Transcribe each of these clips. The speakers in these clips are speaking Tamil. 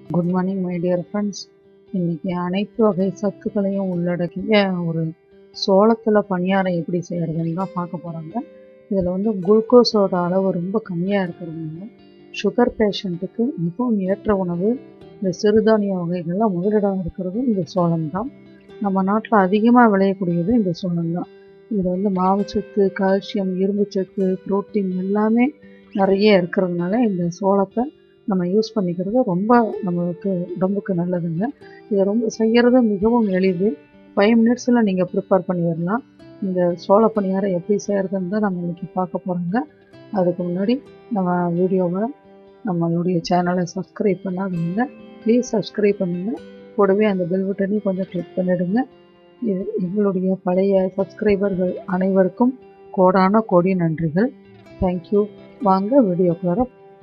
good morning my dear friends இன்றைக்கி அனைத்து வகை சத்துக்களையும் உள்ளடக்கிய ஒரு சோளத்தில் பணியாரம் எப்படி செய்கிறதுன்னு தான் பார்க்க போகிறாங்க இதில் வந்து குளுக்கோஸோட அளவு ரொம்ப கம்மியாக இருக்கிறதுனால சுகர் பேஷண்ட்டுக்கு மிகவும் ஏற்ற உணவு இந்த சிறுதானிய வகைகளில் முதலிடம் இருக்கிறது இந்த சோளம் தான் நம்ம நாட்டில் அதிகமாக விளையக்கூடியது இந்த சோளம் தான் இதில் வந்து மாவுச்சத்து கால்சியம் இரும்புச்சத்து புரோட்டீன் எல்லாமே நிறைய இருக்கிறதுனால இந்த சோளத்தை நம்ம யூஸ் பண்ணிக்கிறது ரொம்ப நம்மளுக்கு உடம்புக்கு நல்லதுங்க இதை ரொம்ப செய்கிறது மிகவும் எளிது ஃபைவ் மினிட்ஸில் நீங்கள் ப்ரிப்பேர் பண்ணிடலாம் இந்த சோள பணியாரம் எப்படி செய்கிறதுன்னு தான் நம்ம இன்றைக்கி பார்க்க போகிறோங்க அதுக்கு முன்னாடி நம்ம வீடியோவை நம்மளுடைய சேனலை சப்ஸ்கிரைப் பண்ணாதீங்க ப்ளீஸ் சப்ஸ்கிரைப் பண்ணுங்கள் கூடவே அந்த பெல் பட்டனையும் கொஞ்சம் கிளிக் பண்ணிடுங்க இது எங்களுடைய பழைய சப்ஸ்கிரைபர்கள் அனைவருக்கும் கோடான கோடி நன்றிகள் தேங்க்யூ வாங்க வீடியோக்குள்ளார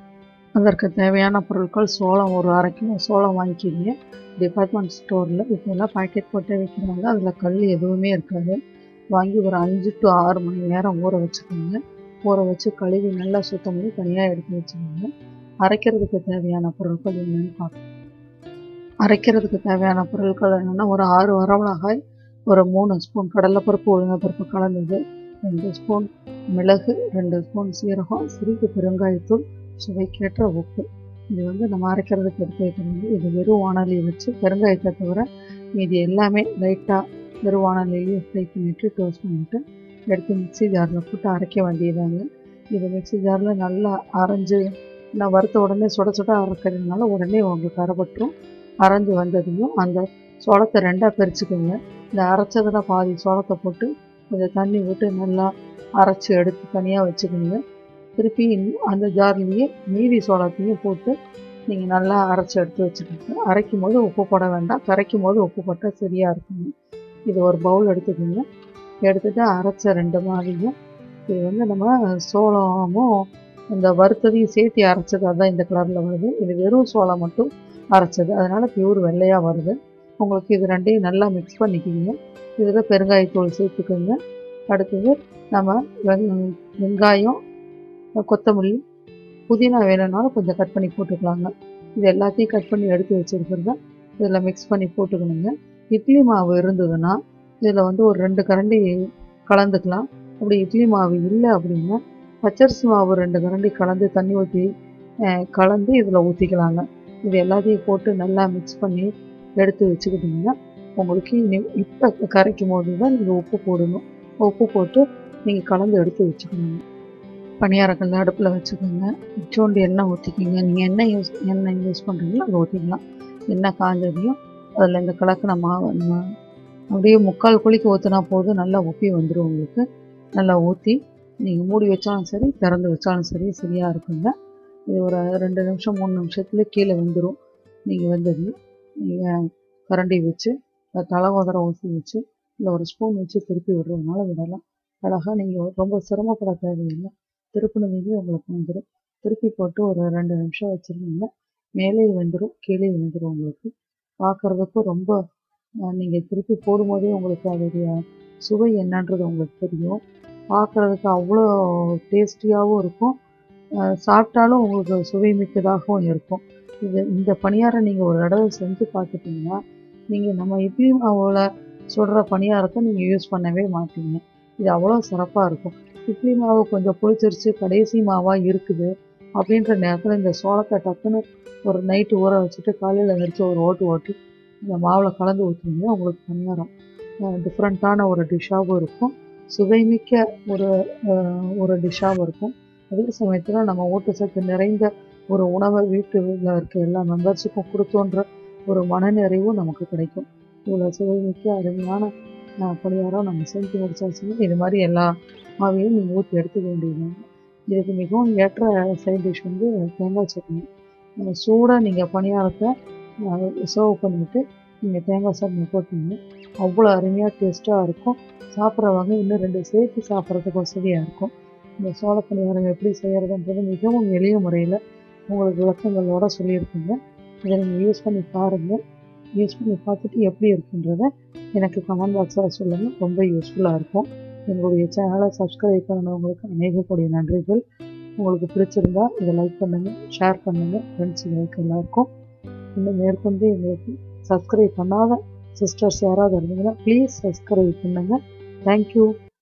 அதற்கு தேவையான பொருட்கள் சோளம் ஒரு அரை கிலோ சோளம் வாங்கிக்கிங்க டிபார்ட்மெண்ட் ஸ்டோரில் இப்போல்லாம் பாக்கெட் போட்டு வைக்கிறாங்க அதில் கல் எதுவுமே இருக்காது வாங்கி ஒரு அஞ்சு டு ஆறு மணி நேரம் ஊற வச்சுக்கோங்க ஊற வச்சு கழுவி நல்லா சுத்தம் பண்ணி தனியாக எடுத்து வச்சுக்கோங்க அரைக்கிறதுக்கு தேவையான பொருட்கள் என்னென்னு பார்க்கணும் அரைக்கிறதுக்கு தேவையான பொருட்கள் என்னென்னா ஒரு ஆறு வரமிளகாய் ஒரு மூணு ஸ்பூன் கடலைப்பருப்பு உளுந்தப்பருப்பு கலந்தது ரெண்டு ஸ்பூன் மிளகு ரெண்டு ஸ்பூன் சீரகம் சிறிது பெருங்காயத்தூள் சுவைக்கேற்ற உப்பு இது வந்து நம்ம அரைக்கிறதுக்கு எடுத்து வைக்கிறது இது வெறும் வானொலி வச்சு பெருங்காயத்தை தவிர மீதி எல்லாமே லைட்டாக வெறும் வானொலியிலேயே ஃப்ரை பண்ணிவிட்டு டோஸ்ட் பண்ணிவிட்டு எடுத்து மிக்சி ஜாரில் போட்டு அரைக்க வேண்டியதாங்க இது மிக்சி ஜாரில் நல்லா அரைஞ்சு நான் வறுத்த உடனே சுட சுட அரைக்கிறதுனால உடனே உங்களுக்கு அரைப்பட்டுரும் அரைஞ்சு வந்ததையும் அந்த சோளத்தை ரெண்டாக பிரிச்சுக்கோங்க இந்த அரைச்சதில் பாதி சோளத்தை போட்டு கொஞ்சம் தண்ணி விட்டு நல்லா அரைச்சி எடுத்து தனியாக வச்சுக்கோங்க திருப்பி அந்த ஜார்லேயே மீதி சோளத்தையும் போட்டு நீங்கள் நல்லா அரைச்சி எடுத்து வச்சுக்கோங்க அரைக்கும் போது உப்பு போட வேண்டாம் கரைக்கும் போது உப்பு போட்டால் சரியாக இருக்குங்க இது ஒரு பவுல் எடுத்துக்கோங்க எடுத்துகிட்டு அரைச்ச ரெண்டு மாதிரியும் இது வந்து நம்ம சோளமும் இந்த வறுத்ததையும் சேர்த்து அரைச்சது அதுதான் இந்த கலரில் வருது இது வெறும் சோளம் மட்டும் அரைச்சது அதனால் பியூர் வெள்ளையாக வருது உங்களுக்கு இது ரெண்டையும் நல்லா மிக்ஸ் பண்ணிக்கிங்க இதில் பெருங்காயத்தூள் சேர்த்துக்கோங்க அடுத்தது நம்ம வெங்காயம் கொத்தமல்லி புதினா வேணும்னாலும் கொஞ்சம் கட் பண்ணி போட்டுக்கலாங்க இது எல்லாத்தையும் கட் பண்ணி எடுத்து வச்சுருக்கிறத இதில் மிக்ஸ் பண்ணி போட்டுக்கணுங்க இட்லி மாவு இருந்ததுன்னா இதில் வந்து ஒரு ரெண்டு கரண்டி கலந்துக்கலாம் அப்படி இட்லி மாவு இல்லை அப்படின்னா பச்சரிசி மாவு ரெண்டு கரண்டி கலந்து தண்ணி ஊற்றி கலந்து இதில் ஊற்றிக்கலாங்க இது எல்லாத்தையும் போட்டு நல்லா மிக்ஸ் பண்ணி எடுத்து வச்சுக்கிட்டிங்கன்னா உங்களுக்கு இப்போ கரைக்கும் போது தான் நீங்கள் உப்பு போடணும் உப்பு போட்டு நீங்கள் கலந்து எடுத்து வச்சுக்கணும் பணியாரக்கல் அடுப்பில் வச்சுக்கோங்க இச்சோண்டு எண்ணெய் ஊற்றிக்கிங்க நீங்கள் எண்ணெய் யூஸ் எண்ணெய் யூஸ் பண்ணுறீங்களோ அதை ஊற்றிக்கலாம் எண்ணெய் காஞ்சதையும் அதில் இந்த கலக்கின மாவு நம்ம அப்படியே முக்கால் குழிக்கு ஊற்றினா போதும் நல்லா உப்பி வந்துடும் உங்களுக்கு நல்லா ஊற்றி நீங்கள் மூடி வச்சாலும் சரி திறந்து வச்சாலும் சரி சரியாக இருக்குங்க இது ஒரு ரெண்டு நிமிஷம் மூணு நிமிஷத்துல கீழே வெந்துடும் நீங்கள் வெந்தது நீங்கள் கரண்டி வச்சு தலை உதரம் ஊற்றி வச்சு இல்லை ஒரு ஸ்பூன் வச்சு திருப்பி விடுறதுனால விடலாம் அழகாக நீங்கள் ரொம்ப சிரமப்பட தேவையில்லை திருப்பினதையும் உங்களுக்கு வந்துடும் திருப்பி போட்டு ஒரு ரெண்டு நிமிஷம் வச்சுருந்தீங்கன்னா மேலே வெந்துடும் கீழே வெந்துடும் உங்களுக்கு பார்க்குறதுக்கும் ரொம்ப நீங்கள் திருப்பி போடும்போதே உங்களுக்கு அதோடைய சுவை என்னன்றது உங்களுக்கு தெரியும் பார்க்குறதுக்கு அவ்வளோ டேஸ்டியாகவும் இருக்கும் சாப்பிட்டாலும் உங்களுக்கு சுவை மிக்கதாகவும் இருக்கும் இது இந்த பணியாரம் நீங்கள் ஒரு தடவை செஞ்சு பார்த்துட்டிங்கன்னா நீங்கள் நம்ம இட்லி மாவில் சுடுற பணியாரத்தை நீங்கள் யூஸ் பண்ணவே மாட்டீங்க இது அவ்வளோ சிறப்பாக இருக்கும் இட்லி மாவு கொஞ்சம் புளிச்சிருச்சு கடைசி மாவாக இருக்குது அப்படின்ற நேரத்தில் இந்த சோளத்தை டக்குன்னு ஒரு நைட்டு ஊற வச்சுட்டு காலையில் எந்திரிச்சு ஒரு ஓட்டு ஓட்டி இந்த மாவில் கலந்து ஊற்றினீங்கன்னா உங்களுக்கு பணியாரம் டிஃப்ரெண்ட்டான ஒரு டிஷ்ஷாகவும் இருக்கும் சுவைமிக்க ஒரு ஒரு டிஷ்ஷாகவும் இருக்கும் அதே சமயத்தில் நம்ம ஊட்டச்சத்து நிறைந்த ஒரு உணவை வீட்டில் இருக்க எல்லா மெம்பர்ஸுக்கும் கொடுத்தோன்ற ஒரு மனநிறைவும் நமக்கு கிடைக்கும் இவ்வளோ சுவைமிக்க அருமையான பணியாரம் நம்ம செஞ்சு முடிச்சாச்சுன்னா இது மாதிரி எல்லா மாவையும் நீங்கள் ஊற்றி எடுத்துக்க வேண்டியது இதுக்கு மிகவும் ஏற்ற சைட் டிஷ் வந்து தேங்காய் சட்னி சூடாக நீங்கள் பணியாரத்தை சர்வ் பண்ணிவிட்டு நீங்கள் தேங்காய் சட்னி போட்டீங்க அவ்வளோ அருமையாக டேஸ்ட்டாக இருக்கும் சாப்பிட்றவங்க இன்னும் ரெண்டு சேர்த்து சாப்பிட்றதுக்கு வசதியாக இருக்கும் இந்த சோள பணியாரம் எப்படி செய்கிறதுன்றது மிகவும் எளிய முறையில் உங்களுக்கு விளக்கங்களோட சொல்லியிருக்கீங்க இதை நீங்கள் யூஸ் பண்ணி பாருங்கள் யூஸ் பண்ணி பார்த்துட்டு எப்படி இருக்குன்றத எனக்கு கமெண்ட் பாக்ஸில் சொல்லுங்கள் ரொம்ப யூஸ்ஃபுல்லாக இருக்கும் எங்களுடைய சேனலை சப்ஸ்கிரைப் பண்ணவங்களுக்கு அநேக கூடிய நன்றிகள் உங்களுக்கு பிடிச்சிருந்தா இதை லைக் பண்ணுங்கள் ஷேர் பண்ணுங்கள் ஃப்ரெண்ட்ஸுங்களுக்கு எல்லாருக்கும் இன்னும் மேற்கொண்டு எங்களுக்கு சப்ஸ்கிரைப் பண்ணாத சிஸ்டர்ஸ் யாராவது இருந்தீங்கன்னா ப்ளீஸ் சப்ஸ்கிரைப் பண்ணுங்கள் தேங்க்யூ